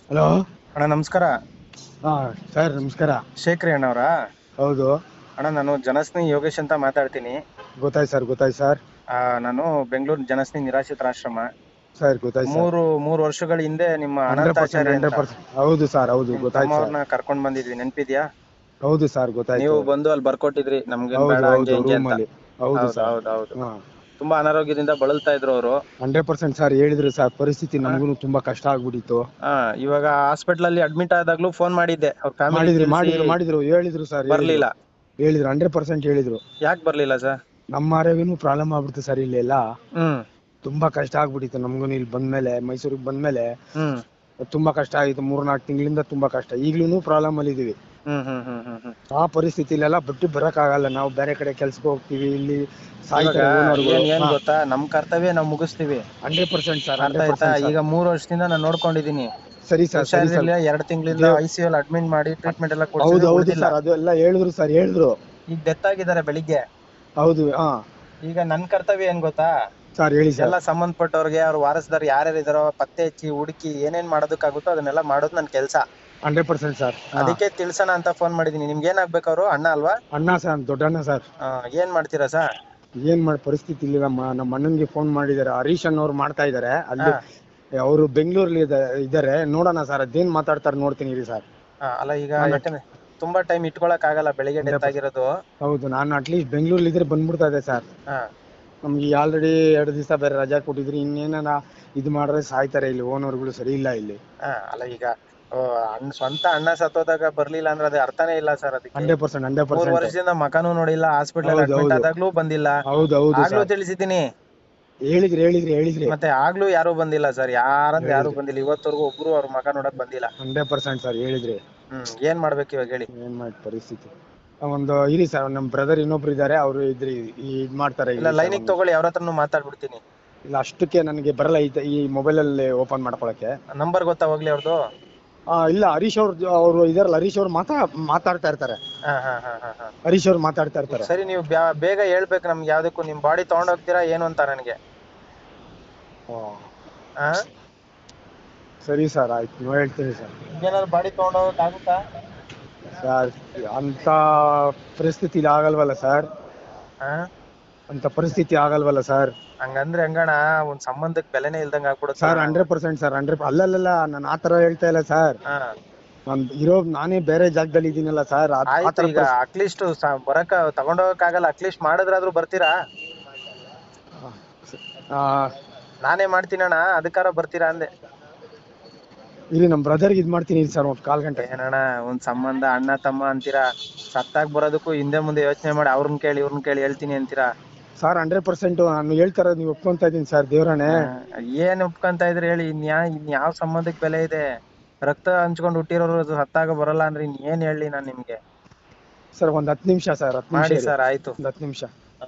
Hello ಅಣ್ಣ ನಮಸ್ಕಾರ ಹಾ ಸರ್ ನಮಸ್ಕಾರ ಶೇಖರಿ ಅಣ್ಣವ್ರಾ ಹೌದು ಅಣ್ಣ ನಾನು ಜನಸ್ನೇಹಿ ಯೋಗೇಶ್ ಅಂತ ಮಾತಾಡ್ತೀನಿ ಗೊತ್ತಾಯ್ತು ಸರ್ ಗೊತ್ತಾಯ್ತು ಸರ್ ಆ, ನಾನು ಬೆಂಗಳೂರು ಜನಸ್ನೇಹಿ ನಿರಾಶ್ರಿತರಾಶ್ರಮ ಸರ್ ಗೊತ್ತಾಯ್ತು ಸರ್ ಮೂರು ಮೂರು ವರ್ಷಗಳ ಹಿಂದೆ ನಿಮ್ಮ hundred percent Anantacharya hundred percent ಹೌದು ಸರ್ ಹೌದು ನಿಮ್ ಗೊತ್ತಾಯ್ತು ಸರ್ ತಮ್ಮವ್ರನ್ನ ಕರ್ಕೊಂಡ್ ಬಂದಿದ್ವಿ ನೆನ್ಪಿದ್ಯಾ ಹೌದು ಸರ್ ಗೊತ್ತಾಯ್ತು ನೀವು ಬಂದು ಅಲ್ಲಿ ಬರ್ಕೊಟ್ಟಿದ್ರಿ ನಮ್ಗೆ ಹೌದು ಬೇಡ ಹೌದು ಹಂಗೆ ಹಿಂಗೆ ರೂಮ್ ಅಂತ ಅಲ್ಲಿ ಹೌದು ಹೌದು ಸರ್ ಹೌದು ಹೌದು ಹಾ ತುಂಬಾ ಅನಾರೋಗ್ಯದಿಂದ ಬಳಲ್ತಾ ಇದ್ರು ಅವರು ಹಂಡ್ರೆಡ್ ಪರ್ಸೆಂಟ್ ಸರ್ ಹೇಳಿದ್ರು ಸರ್ ಪರಿಸ್ಥಿತಿ ನಮಗೂ ತುಂಬಾ ಕಷ್ಟ ಆಗ್ಬಿಟ್ಟಿತ್ತು ಹಾ ಇವಾಗ ಹಾಸ್ಪಿಟಲ್ ಅಲ್ಲಿ ಅಡ್ಮಿಟ್ ಆದಾಗ್ಲೂ ಫೋನ್ ಮಾಡಿದ್ದೆ ಅವ್ರ ಮಾಡಿದ್ರು ಮಾಡಿದ್ರು ಫ್ಯಾಮಿಲಿ ಮಾಡಿದ್ರು ಹೇಳಿದ್ರು ಸರ್ ಬರ್ಲಿಲ್ಲ ಹೇಳಿದ್ರು ಹಂಡ್ರೆಡ್ ಪರ್ಸೆಂಟ್ ಹೇಳಿದ್ರು ಯಾಕೆ ಬರ್ಲಿಲ್ಲ ಸರ್ ನಮ್ಮ ಆರೋಗ್ಯನೂ ಪ್ರಾಬ್ಲಮ್ ಆಗ್ಬಿಡ್ತು ಸರ್ ಇಲ್ಲೆಲ್ಲ ಹ್ಮ್ ತುಂಬಾ ಕಷ್ಟ ಆಗ್ಬಿಟ್ಟಿತ್ತು ನಮಗೂ ಇಲ್ಲಿ ಬಂದ್ಮೇಲೆ ಮೈಸೂರಿಗೆ ಬಂದ್ಮೇಲೆ ಹ್ಮ್ ತುಂಬಾ ಕಷ್ಟ ಆಗಿತ್ತು ಮೂರ್ನಾಲ್ಕು ತಿಂಗಳಿಂದ ತುಂಬಾ ಕಷ್ಟ ಈಗ್ಲೂ ಪ್ರಾಬ್ಲಮ್ ಅಲ್ಲಿ ಇದೀವಿ ಹ್ಮ್ ಹ್ಮ್ ಹ್ಮ್ ಹ್ಮ್ ಹ್ಮ್ ಆ ಪರಿಸ್ಥಿತಿಲೆಲ್ಲ ಬಿಟ್ಟು ಬರಕ್ ಆಗಲ್ಲ ನಾವು ಬೇರೆ ಕಡೆ ಕೆಲ್ಸಕ್ಕೆ ಹೋಗ್ತೀವಿ ಇಲ್ಲಿ ಇವಾಗ ಸಾಯ್ತಾರೆ ಏನ್ ಏನ್ ಗೊತ್ತಾ ನಮ್ ಕರ್ತವ್ಯ ನಾವ್ ಮುಗಿಸ್ತೀವಿ ಹಂಡ್ರೆಡ್ ಪರ್ಸೆಂಟ್ ಸರ್ ಅರ್ಥ ಆಯ್ತಾ ಈಗ ಮೂರ್ ವರ್ಷದಿಂದ ನಾನು ನೋಡ್ಕೊಂಡಿದೀನಿ ಸರಿ ಸರ್ ಸರಿ ಸರ್ ಹುಷಾರಿರ್ಲಿಲ್ಲ ಎರಡ್ ತಿಂಗಳಿಂದ ಐ ಸಿ ಅಲ್ಲಿ ಅಡ್ಮಿಟ್ ಮಾಡಿ ಟ್ರೀಟ್ಮೆಂಟ್ ಎಲ್ಲ ಹೌದು ಹೌದು ಕೊಡ್ಸಿಲ್ಲ ಸರ್ ಅದು ಎಲ್ಲ ಹೇಳಿದ್ರು ಸರ್ ಹೇಳಿದ್ರು ಈಗ ಡೆತ್ ಆಗಿದ್ದಾರೆ ಬೆಳಿಗ್ಗೆ ಹೌದು ಹಾ ಈಗ ನನ್ ಕರ್ತವ್ಯ ಏನ್ ಗೊತ್ತಾ ಸರ್ ಹೇಳಿ ಸರ್ ಎಲ್ಲ ಸಂಬಂಧಪಟ್ಟವ್ರಿಗೆ ಅವ್ರ ವಾರಸದಾರ್ ಯಾರ್ಯಾರು ಇದಾರೋ ಪತ್ತೆ ಹಚ್ಚಿ ಹುಡುಕಿ ಏನೇನ್ ಮಾಡೋದಕ್ಕಾಗುತ್ತೋ ಅದನ್ನೆಲ್ಲ ಮಾಡೋದು ನನ್ ಕೆಲ್ಸ ಹಂಡ್ರೆಡ್ ಪರ್ಸೆಂಟ್ ಸರ್ ಅದಕ್ಕೆ ತಿಳ್ಸೋಣ ಅಂತ ಫೋನ್ ಮಾಡಿದೀನಿ ನಿಮ್ಗೆ ಏನಾಗ್ಬೇಕು ಅವ್ರು ಅಣ್ಣ ಅಲ್ವಾ ಅಣ್ಣ ಸರ್ ದೊಡ್ಡಣ್ಣ ಸರ್ ಆ, ಏನ್ ಮಾಡ್ತೀರಾ ಸರ್ ಏನ್ ಮಾಡಿ ಪರಿಸ್ಥಿತಿ ಇಲ್ಲಿ ನಮ್ಮ ನಮ್ಮ ಅಣ್ಣನ್ಗೆ ಫೋನ್ ಮಾಡಿದ್ದಾರೆ ಹರೀಶ್ ಅನ್ನೋರು ಮಾಡ್ತಾ ಇದಾರೆ ಅಲ್ಲಿ ಅವರು ಬೆಂಗಳೂರಲ್ಲಿ ಇದಾರೆ ನೋಡೋಣ ಸರ್ ಅದೇನ್ ಮಾತಾಡ್ತಾರೆ ನೋಡ್ತೀನಿ ಇರಿ ಸರ್ ಅಲ್ಲ ಈಗ ಯಾಕಂದ್ರೆ ತುಂಬಾ ಟೈಮ್ ಇಟ್ಕೊಳಕ್ ಆಗಲ್ಲ ಬೆಳಿಗ್ಗೆ ಡೆತ್ ಆಗಿರೋದು ಹೌದು ನಾನು ಅಟ್ಲೀಸ್ಟ್ ಬೆಂಗಳೂರಲ್ಲಿ ಇದ್ರೆ ಬಂದ್ಬಿಡ್ತಾ ಇದೆ ಸರ್ ಹಾ ನಮ್ಗೆ ಆಲ್ರೆಡಿ ಎರಡು ದಿವಸ ಬೇರೆ ರಜಾ ಕೊಟ್ಟಿದ್ರು ಇನ್ನೇನ ಇದು ಮಾಡಿದ್ರೆ ಸಾಯ್ತಾರೆ ಇಲ್ಲಿ ಓನರ್ಗಳು ಸರಿ ಇಲ್ಲ ಇಲ್ಲಿ ಹಾ ಅಲ್ಲ ಈಗ ಆ, ಅಣ್ಣ ಸ್ವಂತ ಅಣ್ಣ ಸತ್ತೋದಾಗ ಬರ್ಲಿಲ್ಲ ಅಂದ್ರೆ ಅದು ಅರ್ಥನೇ ಇಲ್ಲ ಸರ್ ಅದಕ್ಕೆ ಹಂಡ್ರೆಡ್ ಪರ್ಸೆಂಟ್ ಹಂಡ್ರೆಡ್ ಮೂರ್ ಪರ್ಸೆಂಟ್ ವರ್ಷದಿಂದ ಮಕನೂ ನೋಡಿಲ್ಲ ಹಾಸ್ಪಿಟಲ್ ಹೌದು, ಅಡ್ಮಿಟ್ ಹೌದು. ಆದಾಗ್ಲೂ ಬಂದಿಲ್ಲ ಹೌದು ಹೌದು ಆಗ್ಲೂ ಸರ್ ತಿಳಿಸಿದ್ದೀನಿ ಹೇಳಿದ್ರಿ ಹೇಳಿದ್ರಿ ಹೇಳಿದ್ರಿ ಮತ್ತೆ ಆಗ್ಲೂ ಯಾರು ಬಂದಿಲ್ಲ ಸರ್ ಯಾರಂದ್ರೆ ಯಾರು ಬಂದಿಲ್ಲ ಇವತ್ತವರೆಗೂ ಒಬ್ರು ಅವ್ರ ಮಕ ನೋಡಕ್ ಬಂದಿಲ್ಲ ಹಂಡ್ರೆಡ್ ಪರ್ಸೆಂಟ್ ಸರ್ ಹೇಳಿದ್ರಿ ಹ್ಮ್ ಏನ್ ಮಾಡ್ಬೇಕು ಇವಾಗ ಹೇಳಿ ಏನ್ ಮಾಡಿ ಪರಿಸ್ಥಿತಿ ಒಂದು ಇರಿ ಸರ್ ನಮ್ ಬ್ರದರ್ ಇನ್ನೊಬ್ರು ಇದಾರೆ ಅವರು ಇದ್ರಿ ಈ- ಇದ್ ಮಾಡ್ತಾರೆ ಇಲ್ಲ ಇಲ್ಲಿ ಲೈನಿಗೆ ತಗೊಳ್ಳಿ ಅವ್ರ ಹತ್ರನು ಮಾತಾಡ್ಬಿಡ್ತೀನಿ ಇಲ್ಲ ಅಷ್ಟಕ್ಕೆ ನನಗೆ ಬರಲ್ಲ ಈ ತ- ಈ ಮೊಬೈಲ್ ಅಲ್ಲಿ ಓಪನ್ ಮಾಡ್ಕೊಳಕ್ಕೆ ನಂಬರ್ ಗೊತ್ತಾ ಹೋಗ್ಲಿ ಅವ್ರದ್ದು ಆ, ಇಲ್ಲ ಹರೀಶ್ ಅವ್ರ ಅವರು ಇದಾರಲ್ಲ ಹರೀಶ್ ಅವ್ರು ಮಾತಾ ಮಾತಾಡ್ತಾ ಇರ್ತಾರೆ ಹಾ ಹಾ ಹಾ ಹಾ ಹಾ ಹರೀಶ್ ಅವ್ರು ಮಾತಾಡ್ತಾ ಇರ್ತಾರೆ ಸರಿ ನೀವು ಬ್ಯಾ- ಬೇಗ ಹೇಳ್ಬೇಕು ನಮ್ಗೆ ಯಾವ್ದಕ್ಕೂ ನಿಮ್ ಬಾಡಿ ತಗೊಂಡ್ ಹೋಗ್ತೀರಾ ಏನು ಅಂತ ನನಗೆ ಓ, ಹಾ ಸರಿ ಸರ್ ಆಯ್ತು ನೀವು ಹೇಳ್ತೀನಿ ಸರ್ ಏನಾದ್ರು ಬಾಡಿ ತಗೊಂಡ್ ಹೋಗಕ್ ಆಗುತ್ತಾ ಸರ್ ಅಂತ ಪರಿಸ್ಥಿತಿ ಆಗಲ್ವಲ್ಲ ಸರ್ ಹಾ ಅಂತ ಪರಿಸ್ಥಿತಿ ಆಗಲ್ವಲ್ಲ ಸರ್ ಹಂಗಂದ್ರೆ ಹಂಗಣ ಒಂದ್ ಸಂಬಂಧಕ್ ಬೆಲೆನೇ ಇಲ್ದಂಗ ಆಗ್ಬಿಡುತ್ತೆ sir hundred percent sir hundred ಅಲ್ಲಲ್ಲ ನಾನು ಆ ತರ ಹೇಳ್ತಾ ಇಲ್ಲ ಸರ್ ಹಾ ನಾನ್ ಇರೋ ನಾನೇ ಬೇರೆ ಜಾಗದಲ್ಲಿ ಇದೀನಲ್ಲ ಸರ್ ಆ ಆಯ್ತು ತರ ಈಗ ಅಟ್ಲೀಸ್ಟ್ ಬರಕ ತಗೊಂಡೋಗಕ್ ಆಗಲ್ಲ ಅಟ್ಲೀಸ್ಟ್ ಮಾಡಿದ್ರಾದ್ರೂ ಬರ್ತೀರಾ ಆ, ನಾನೇ ಮಾಡ್ತೀನಣ್ಣ ಅದಕ್ಕಾರ ಬರ್ತೀರಾ ಅಂದೆ ಇಲ್ಲಿ ನಮ್ ಬ್ರದರ್ಗೆ ಇದ್ ಮಾಡ್ತೀನಿ ಸರ್ ಒಂದ್ ಕಾಲ್ ಗಂಟೆ ಏನಣ್ಣ ಒಂದ್ ಸಂಬಂಧ ಅಣ್ಣ ತಮ್ಮ ಅಂತೀರಾ ಸತ್ತಾಗ್ ಬರೋದಕ್ಕೂ ಹಿಂದೆ ಮುಂದೆ ಯೋಚನೆ ಮಾಡಿ ಅವ್ರನ್ನ ಕೇಳಿ ಇವ್ರನ್ನ ಕೇಳಿ ಹೇಳ್ತೀನಿ ಅಂತೀರಾ ಸರ್ ಹಂಡ್ರೆಡ್ ಪರ್ಸೆಂಟ್ ನಾನು ಹೇಳ್ತಾ ಇರೋದು ನೀವು ಒಪ್ಕೊಂತ ಇದೀನಿ ಸರ್ ದೇವ್ರನೆ ಆ, ಏನ್ ಒಪ್ಕೊಂತ ಇದ್ರಿ ಹೇಳಿ ಇನ್ಯಾ ಇನ್ಯಾವ ಸಂಬಂಧಕ್ ಬೆಲೆ ಇದೆ ರಕ್ತ ಹಂಚ್ಕೊಂಡ್ ಹುಟ್ಟಿರೋರು ಅದು ಸತ್ತಾಗ ಬರಲ್ಲ ಅಂದ್ರೆ ಇನ್ ಏನ್ ಹೇಳಿ ನಾನ್ ನಿಮ್ಗೆ ಸರ್ ಒಂದ್ ಹತ್ತು ನಿಮಿಷ ಸರ್ ಹತ್ತು ನಿಮಿಷ ಮಾಡಿ ಸರ್ ಆಯ್ತು ಒಂದ್ ಹತ್ತು ನಿಮಿಷ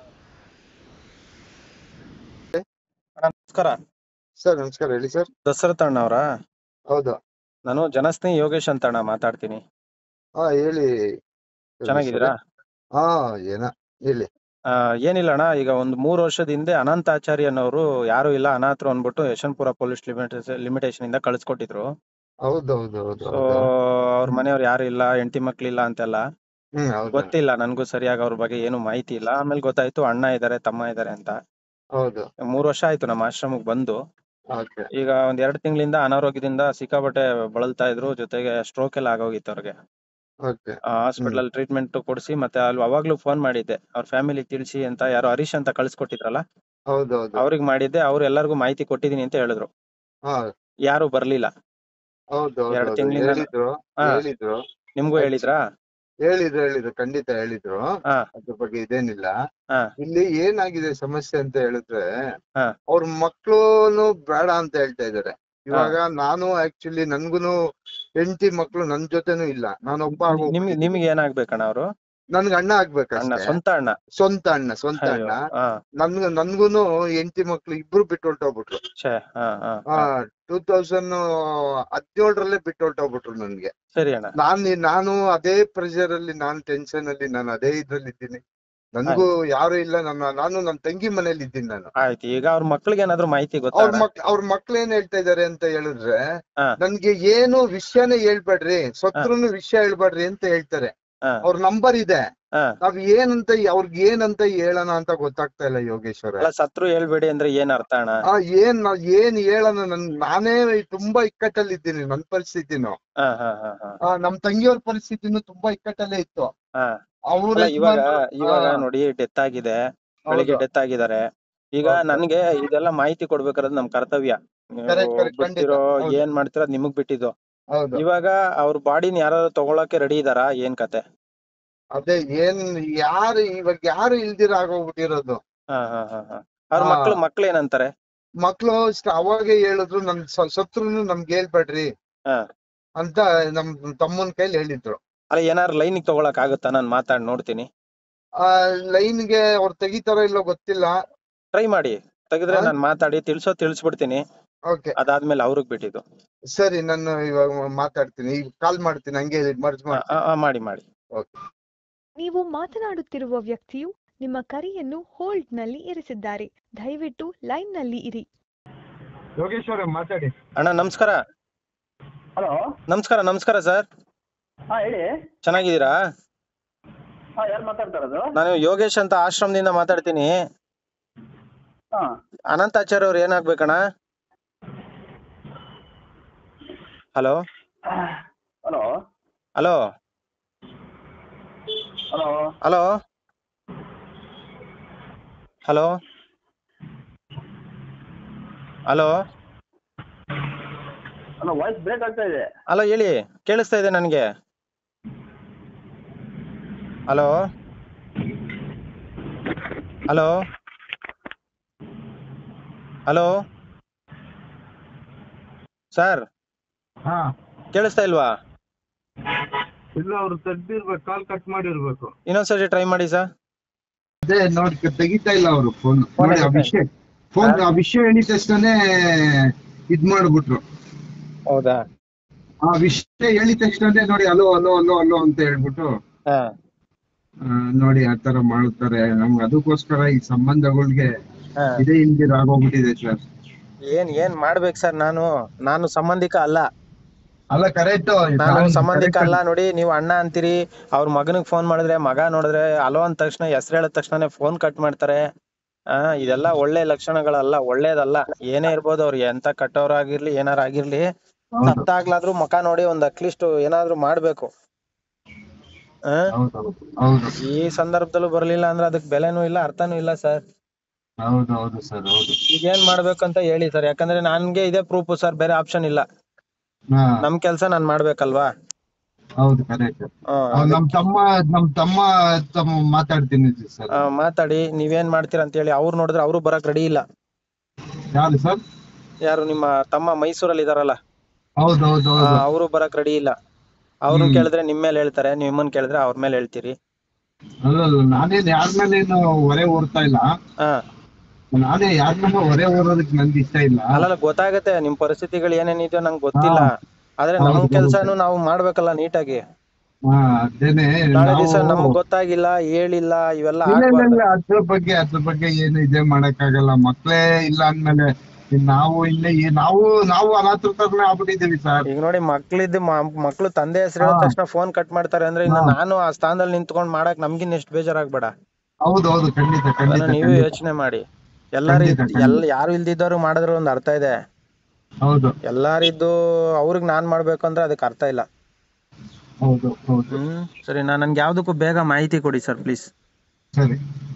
ಅಣ್ಣ, ನಮಸ್ಕಾರ ಸರ್ ನಮಸ್ಕಾರ ಹೇಳಿ ಸರ್ ದಶರಥ ಅಣ್ಣ ಅವರಾ ಹೌದು ನಾನು ಜನಸ್ನೇಹಿ ಯೋಗೇಶ್ ಅಂತ ಅಣ್ಣ ಮಾತಾಡ್ತೀನಿ ಹಾ ಹೇಳಿ ಚೆನ್ನಾಗಿದ್ದೀರಾ ಹಾ ಏನ ಹೇಳಿ ಆ, ಏನಿಲ್ಲ ಅಣ್ಣ ಈಗ ಒಂದು ಮೂರು ವರ್ಷದ ಹಿಂದೆ ಅನಂತ ಆಚಾರ್ಯ ಅನ್ನೋರು ಯಾರು ಇಲ್ಲ ಅನಾಥರು ಅಂದ್ಬಿಟ್ಟು ಯಶವಂತಪುರ ಪೊಲೀಸ್ ಲಿಮಿಟೇಷನ್ ಇಂದ ಕಳ್ಸ್ಕೊಟ್ಟಿದ್ರು ಹೌದು ಹೌದು ಹೌದು ಸೊ ಹೌದು ಅವ್ರ ಮನೆಯವ್ರು ಯಾರು ಇಲ್ಲ ಹೆಂಡತಿ ಮಕ್ಳಿಲ್ಲ ಅಂತೆಲ್ಲ ಹ್ಮ್ ಹೌದು ಗೊತ್ತಿಲ್ಲ ನನ್ಗೂ ಸರಿಯಾಗಿ ಅವ್ರ ಬಗ್ಗೆ ಏನು ಮಾಹಿತಿ ಇಲ್ಲ ಆಮೇಲೆ ಗೊತ್ತಾಯ್ತು ಅಣ್ಣ ಇದಾರೆ ತಮ್ಮ ಇದಾರೆ ಅಂತ ಹೌದು ಮೂರ್ ವರ್ಷ ಆಯ್ತು ನಮ್ಮ ಆಶ್ರಮಕ್ಕೆ ಬಂದು ಓಕೆ ಈಗ ಒಂದ್ ಎರಡ್ ತಿಂಗಳಿಂದ ಅನಾರೋಗ್ಯದಿಂದ ಸಿಕ್ಕಾಪಟ್ಟೆ ಬಳಲ್ತಾ ಇದ್ರು ಜೊತೆಗೆ ಸ್ಟ್ರೋಕ್ ಎಲ್ಲ ಆಗೋಗಿತ್ತು ಅವ್ರಿಗೆ ಓಕೆ ಹಾಸ್ಪಿಟಲ್ ಅಲ್ಲಿ ಟ್ರೀಟ್ಮೆಂಟ್ ಕೊಡಿಸಿ ಮತ್ತೆ ಅಲ್ಲಿ ಅವಾಗ್ಲೂ ಫೋನ್ ಮಾಡಿದ್ದೆ ಅವ್ರ ಫ್ಯಾಮಿಲಿ ತಿಳಿಸಿ ಅಂತ ಯಾರೋ ಹರೀಶ್ ಅಂತ ಕಳ್ಸಿಕೊಟ್ಟಿದ್ರಲ್ಲ ಹೌದು ಹೌದು ಅವ್ರಿಗೆ ಮಾಡಿದ್ದೆ ಅವ್ರು ಎಲ್ಲರಿಗೂ ಮಾಹಿತಿ ಕೊಟ್ಟಿದೀನಿ ಅಂತ ಹೇಳಿದ್ರು ಹಾ ಯಾರು ಬರ್ಲಿಲ್ಲ ಹೌದು ಹೌದು ಎರಡ್ ಹೌದು ತಿಂಗಳಿಂದ ಹೇಳಿದ್ರು ಹಾ. ಹೇಳಿದ್ರು ನಿಮ್ಗೂ ಹೇಳಿದ್ರಾ ಹೇಳಿದ್ರು ಹೇಳಿದ್ರು ಖಂಡಿತ ಹೇಳಿದ್ರು ಹಾ. ಅದ್ರ ಬಗ್ಗೆ ಇದೇನಿಲ್ಲ ಹಾ. ಇಲ್ಲಿ ಏನಾಗಿದೆ ಸಮಸ್ಯೆ ಅಂತ ಹೇಳಿದ್ರೆ ಹಾ. ಅವ್ರ ಮಕ್ಳುನು ಬೇಡ ಅಂತ ಹೇಳ್ತಾ ಇದಾರೆ ಇವಾಗ ನಾನು ಆಕ್ಚುಲಿ ನನ್ಗುನು ಹೆಂಡತಿ ಮಕ್ಳು ನನ್ ಜೊತೆನೂ ಇಲ್ಲ ನಾನೊಬ್ಬ ನಿಮ್ಗೆ ಆಗೋಗ್ಬಿಟ್ಟಿದ್ದೀನಿ. ನಿಮ್ಗೆ ಏನಾಗ್ಬೇಕಣ್ಣ ಅವರು ನನ್ಗೆ ಅಣ್ಣ ಅಣ್ಣ ಆಗ್ಬೇಕಷ್ಟೇ ಸ್ವಂತ ಅಣ್ಣ ಸ್ವಂತ ಅಣ್ಣ ಸ್ವಂತ ಅಯ್ಯೋ, ಅಣ್ಣ ಹಾ ನನ್ಗ ನನ್ಗುನು ಹೆಂಡತಿ ಮಕ್ಳು ಇಬ್ರು ಬಿಟ್ಟು ಹೊರ್ಟೋಗ್ಬಿಟ್ರು ಛೇ ಹಾ ಹಾ ಆ ಹಾ. ಟೂ ತೌಸಂಡ್ ಹದಿನೇಳರಲ್ಲೇ ಬಿಟ್ಟು ಹೊರ್ಟೋಗ್ಬಿಟ್ರು ನನ್ಗೆ ಸರಿ ಅಣ್ಣ ನಾನ್ ನಾನು ಅದೇ ಪ್ರೆಷರ್ ಅಲ್ಲಿ ನಾನ್ ಟೆನ್ಷನ್ ಅಲ್ಲಿ ನಾನು ಅದೇ ಇದ್ರಲ್ಲಿ ಇದ್ದೀನಿ ನನ್ಗೂ ಯಾರು ಇಲ್ಲ ನನ್ನ ನಾನು ನನ್ ತಂಗಿ ಮನೇಲಿ ಇದ್ದೀನಿ ನಾನು ಆಯ್ತು ಈಗ ಅವ್ರ ಮಕ್ಳಿಗೆ ಏನಾದ್ರು ಮಾಹಿತಿ ಗೊತ್ತಾ ಅವ್ರ ಮಕ್ ಅವ್ರ ಮಕ್ಳು ಏನ್ ಹೇಳ್ತಾ ಇದಾರೆ ಅಂತ ಹೇಳಿದ್ರೆ ಹಾ. ನನ್ಗೆ ಏನು ವಿಷಯನೇ ಹೇಳ್ಬೇಡ್ರಿ ಸತ್ರುನು ವಿಷಯ ಹೇಳ್ಬೇಡ್ರಿ ಅಂತ ಹೇಳ್ತಾರೆ ಹಾ. ಅವ್ರ ನಂಬರ್ ಇದೆ ಹಾ. ನಾವ್ ಏನಂತ ಅವ್ರಿಗೆ ಏನಂತ ಹೇಳೋಣ ಅಂತ ಗೊತ್ತಾಗ್ತಾ ಇಲ್ಲ ಯೋಗೇಶ್ವರ ಅಲ್ಲ ಸತ್ರು ಹೇಳ್ಬೇಡಿ ಅಂದ್ರೆ ಏನ್ ಅರ್ಥ ಅಣ್ಣ ಆ ಏನ್ ನಾವ್ ಏನ್ ಹೇಳೋಣ ನನ್ ನಾನೇ ತುಂಬಾ ಇಕ್ಕಟ್ಟಲ್ಲಿ ಇದ್ದೀನಿ ನನ್ ಪರಿಸ್ಥಿತಿನು ಹಾ ಹಾ ಹಾ ಹಾ ಆ, ನಮ್ ತಂಗಿಯವ್ರ ಪರಿಸ್ಥಿತಿನು ತುಂಬಾ ಇಕ್ಕಟ್ಟಲ್ಲೇ ಇತ್ತು ಹಾ ಅವ್ರ ಅಲ್ಲ ಇವಾಗ ಯಜಮಾನ್ರು- ಇವಾಗ ಹಾ, ನೋಡಿ ಡೆತ್ ಆಗಿದೆ ಬೆಳಿಗ್ಗೆ ಹೌದು. ಡೆತ್ ಆಗಿದ್ದಾರೆ ಈಗ ಹೌದು. ನನ್ಗೆ ಇದೆಲ್ಲ ಮಾಹಿತಿ ಕೊಡ್ಬೇಕಾದ್ರೆ ನಮ್ ಕರ್ತವ್ಯ ನೀವು Correct, correct, ಖಂಡಿತ. ಬಿಡ್ತಿರೋ ಹೌದು. ಏನ್ ಮಾಡ್ತೀರೋ ಅದ್ ನಿಮಗ್ ಬಿಟ್ಟಿದ್ದು ಹೌದು ಇವಾಗ ಅವ್ರ ಬಾಡಿನ ಯಾರು ತಗೊಳಕ್ಕೆ ರೆಡಿ ಇದಾರಾ ಏನ್ ಕತೆ ಅದೇ ಏನ್ ಯಾರು ಇವಾಗ ಯಾರು ಇಲ್ದಿರ ಆಗೋಗ್ಬಿಟ್ಟಿರೋದು ಹಾ ಹಾ ಹಾ ಹಾ ಅವ್ರ ಹಾ. ಮಕ್ಳು ಮಕ್ಳು ಏನಂತಾರೆ ಮಕ್ಳು ಇಷ್ಟ ಅವಾಗೆ ಹೇಳಿದ್ರು ನನ್ ಸ- ಸತ್ರುನು ನಮ್ಗೆ ಹೇಳ್ಬೇಡ್ರಿ ಹಾ. ಅಂತ ನಮ್ ತಮ್ಮನ್ ಕೈಲಿ ಹೇಳಿದ್ರು ಅಲ್ಲ ಏನಾರು ಲೈನ್ ತಗೊಳಕ್ ಆಗುತ್ತಾ ನಾನ್ ಮಾತಾಡ್ ನೋಡ್ತೀನಿ ಆ ಲೈನ್ಗೆ ಅವ್ರು ತೆಗಿತಾರೋ ಇಲ್ಲೋ ಗೊತ್ತಿಲ್ಲ ಟ್ರೈ ಮಾಡಿ ತೆಗೆದ್ರೆ ಹಾ? ನಾನ್ ಮಾತಾಡಿ ತಿಳ್ಸೋ ತಿಳ್ಸ್ಬಿಡ್ತೀನಿ ಓಕೆ ಅದಾದ್ಮೇಲೆ ಅವ್ರಿಗೆ ಬಿಟ್ಟಿದ್ದು ಸರಿ ನಾನು ಇವಾಗ ಮಾತಾಡ್ತೀನಿ ಈಗ ಕಾಲ್ ಮಾಡ್ತೀನಿ ಹಂಗೆ ಮರ್ಜ್ ಆ, ಮಾಡ್ತೀನಿ ಆ, ಆ, ಮಾಡಿ ಮಾಡಿ ನೀವು ಮಾತನಾಡುತ್ತಿರುವ ವ್ಯಕ್ತಿಯು ನಿಮ್ಮ ಕರೆಯನ್ನು ಹೋಲ್ಡ್ನಲ್ಲಿ ಇರಿಸಿದ್ದಾರೆ ದಯವಿಟ್ಟು ಲೈನ್ನಲ್ಲಿ ಇರಿ ಯೋಗೇಶ್ವರ ಮಾತಾಡಿ ಅಣ್ಣ ನಮಸ್ಕಾರ ಹಲೋ ನಮಸ್ಕಾರ ನಮಸ್ಕಾರ ಸರ್ ಹಾ ಹೇಳಿ ಚೆನ್ನಾಗಿದ್ದೀರಾ ಹಾ ಯಾರು ಮಾತಾಡ್ತಾ ಇರೋದು ನಾನು ಯೋಗೇಶ್ ಅಂತ ಆಶ್ರಮದಿಂದ ಮಾತಾಡ್ತೀನಿ ಹಾ ಅನಂತಾಚಾರ್ಯ ಅವ್ರು ಏನಾಗ್ಬೇಕಣ್ಣ hello hello hello hello hello hello hello hello voice break ಆಗ್ತಾ ಇದೆ ಹಲೋ ಹೇಳಿ ಕೇಳಿಸ್ತಾ ಇದೆ ನನಗೆ ಹಲೋ ಹಲೋ ಹಲೋ ಸರ್ ಹಾ ಕೇಳಿಸ್ತಾ ಇಲ್ವಾ ಇಲ್ಲ ಅವ್ರು ತೆಗ್ದಿರ್ಬೇಕು ಕಾಲ್ ಕಟ್ ಮಾಡಿರ್ಬೇಕು ಇನ್ನೊಂದ್ಸರಿ ಟ್ರೈ ಮಾಡಿ ಸರ್ ಅದೇ ನೋಡಿ ತೆಗಿತಾ ಇಲ್ಲ ಅವರು ಫೋನ್ Phone ನೋಡಿ ಆ ಎತ್ತುತ್ತಾ ವಿಷಯ ಫೋನ್ ಆ ವಿಷಯ ಹೇಳಿದ ತಕ್ಷಣನೇ ಇದ್ ಮಾಡ್ಬಿಟ್ರು ಹೌದಾ ಆ ವಿಷಯ ಹೇಳಿದ ತಕ್ಷಣನೇ ನೋಡಿ ಅಲೋ ಅಲೋ ಅಲೋ ಅಲೋ ಅಂತ ಹೇಳ್ಬಿಟ್ಟು ಹಾ ಆ, ನೋಡಿ ಆ ತರ ಮಾಡ್ತಾರೆ ನಮ್ಗೆ ಅದಕ್ಕೋಸ್ಕರ ಈ ಸಂಬಂಧಗಳಿಗೆ ಹಾ ಇದೇ ಹಿಂದಿರ ಆಗೋಗ್ಬಿಟ್ಟಿದೆ ಸರ್ ಏನ್ ಏನ್ ಮಾಡ್ಬೇಕು ಸರ್ ನಾನು ನಾನು ಸಂಬಂಧಿಕ ಅಲ್ಲ ಅಲ್ಲ ಕರೆಕ್ಟ್ ನಾನು ಸಂಬಂಧಿಕ ಅಲ್ಲ ನೋಡಿ ನೀವು ಅಣ್ಣ ಅಂತೀರಿ ಅವ್ರ ಮಗನಿಗೆ ಫೋನ್ ಮಾಡಿದ್ರೆ ಮಗ ನೋಡಿದ್ರೆ ಅಲೋ ಅಂದ ತಕ್ಷಣ ಹೆಸರು ಹೇಳಿದ ತಕ್ಷಣನೇ ಫೋನ್ ಕಟ್ ಮಾಡ್ತಾರೆ ಆ ಇದೆಲ್ಲ ಒಳ್ಳೆ ಲಕ್ಷಣಗಳಲ್ಲ ಒಳ್ಳೇದಲ್ಲ ಏನೇ ಇರ್ಬೋದು ಅವ್ರು ಎಂತ ಕಟ್ಟೋರಾಗಿರ್ಲಿ ಏನಾರ ಆಗಿರ್ಲಿ ಸತ್ತಾಗ್ಲಾದ್ರೂ ಮುಖ ನೋಡಿ ಒಂದ್ ಅಟ್ಲೀಸ್ಟ್ ಏನಾದ್ರು ಮಾಡ್ಬೇಕು ಆ ಹೌದು ಈ ಸಂದರ್ಭದಲ್ಲೂ ಬರ್ಲಿಲ್ಲ ಅಂದ್ರೆ ಅದಕ್ ಬೆಲೆನೂ ಇಲ್ಲ ಅರ್ಥನೂ ಇಲ್ಲ ಸರ್ ಹೌದು ಹೌದು ಸರ್ ಹೌದು ಈಗ ಏನ್ ಮಾಡ್ಬೇಕಂತ ಹೇಳಿ ಸರ್ ಯಾಕಂದ್ರೆ ನನ್ಗೆ ಇದೇ ಪ್ರೂಫ್ ಸರ್ ಬೇರೆ ಆಪ್ಷನ್ ಇಲ್ಲ ಹಾ ನಮ್ ಕೆಲ್ಸ ನಾನ್ ಮಾಡ್ಬೇಕಲ್ವಾ ಹೌದು ಕರೆಕ್ಟ್ ಹ್ಮ್ ನಮ್ ತಮ್ಮ ನಮ್ ತಮ್ಮ ತಮ್ಮ ಮಾತಾಡ್ತೀನಿ ಸರ್ ಆ, ಮಾತಾಡಿ ನೀವೇನ್ ಮಾಡ್ತೀರಾ ಅಂತ ಹೇಳಿ ಅವ್ರು ನೋಡಿದ್ರೆ ಅವರು ಬರಕ್ ರೆಡಿ ಇಲ್ಲ ಯಾರು ಸರ್ ಯಾರು ನಿಮ್ಮ ತಮ್ಮ ಮೈಸೂರಲ್ಲಿ ಇದಾರಲ್ಲ ಹೌದು ಹೌದು ಹೌದು ಅವರು ಬರಕ್ ರೆಡಿ ಇಲ್ಲ ಅವ್ರನ್ನ ಹ್ಮ್. ಕೇಳಿದ್ರೆ ನಿಮ್ ಮೇಲೆ ಹೇಳ್ತಾರೆ ನಿಮ್ಮನ್ ಕೇಳಿದ್ರೆ ಅವ್ರ ಮೇಲೆ ಹೇಳ್ತೀರಿ ಅಲ್ಲ ಅಲ್ಲ, ನಾನೇನ್ ಯಾರ ಮೇಲೇನು ಹೊರೆ ಓಡ್ತಾ ಇಲ್ಲ ಹಾ ನಾನೇ ಯಾರ ಮೇಲೆ ಹೊರೆ ಓಡೋದಕ್ಕೆ ನನ್ಗೆ ಇಷ್ಟ ಇಲ್ಲ ಅಲ್ಲಲ್ಲ ಗೊತ್ತಾಗತ್ತೆ ನಿಮ್ ಪರಿಸ್ಥಿತಿಗಳು ಏನೇನಿದೆಯೋ ನಂಗೆ ಗೊತ್ತಿಲ್ಲ ಆದ್ರೆ ನಮ್ ಹೌದು, ಕೆಲ್ಸನು ನಾವು ಮಾಡ್ಬೇಕಲ್ಲ ನೀಟಾಗಿ ಹಾ ಅದೇನೆ ನಾಳೆ ನಾವು ದಿವಸ ನಮ್ಗ್ ಗೊತ್ತಾಗಿಲ್ಲ ಹೇಳಿಲ್ಲ ಇವೆಲ್ಲ ಇಲ್ಲ ಇಲ್ಲ ಆಗ್ಬಾರ್ದು ಇಲ್ಲ ಅದ್ರ ಬಗ್ಗೆ ಅದ್ರ ಬಗ್ಗೆ ಏನು ಇದೇ ಮಾಡಕ್ಕಾಗಲ್ಲ ಮಕ್ಳೇ ಇಲ್ಲ ಅಂದ್ಮೇಲೆ ಇನ್ ನಾವು ಇಲ್ಲೇ ಈ- ನಾವು ನಾವು ಅನಾಥರ ತರನೇ ಆಗ್ಬಿಟ್ಟಿದೀವಿ ಸರ್ ಈಗ ನೋಡಿ ಮಕ್ಳಿದ್ದು ಮ- ಮಕ್ಳು ತಂದೆ ಹೆಸರು ಹೇಳಿದ ಹಾ. ತಕ್ಷಣ ಫೋನ್ ಕಟ್ ಮಾಡ್ತಾರೆ ಅಂದ್ರೆ ಇನ್ನು ಹಾ. ನಾನು ಆ ಸ್ಥಾನದಲ್ಲಿ ನಿಂತ್ಕೊಂಡ್ ಮಾಡಕ್ ನಮ್ಗಿನ್ ಎಷ್ಟು ಬೇಜಾರಾಗ್ಬೇಡ ಹೌದು ಹೌದು ಖಂಡಿತ ಖಂಡಿತ ಅದನ್ನ ನೀವೇ ಖಂಡಿತ. ಯೋಚನೆ ಮಾಡಿ ಎಲ್ಲಾರು ಖಂಡಿತ, ಖಂಡಿತ. ಎಲ್ಲ ಯಾರು ಇಲ್ದಿದ್ದವ್ರು ಮಾಡಿದ್ರೆ ಒಂದ್ ಅರ್ಥ ಇದೆ ಹೌದು ಎಲ್ಲಾರಿದ್ದು ಅವ್ರಿಗೆ ನಾನ್ ಮಾಡ್ಬೇಕು ಅಂದ್ರೆ ಅದಕ್ಕೆ ಅರ್ಥ ಇಲ್ಲ ಹೌದು ಹೌದು ಹ್ಮ್ ಸರಿ ನಾ ನನ್ಗೆ ಯಾವ್ದಕ್ಕೂ ಬೇಗ ಮಾಹಿತಿ ಕೊಡಿ ಸರ್ ಪ್ಲೀಸ್ ಸರಿ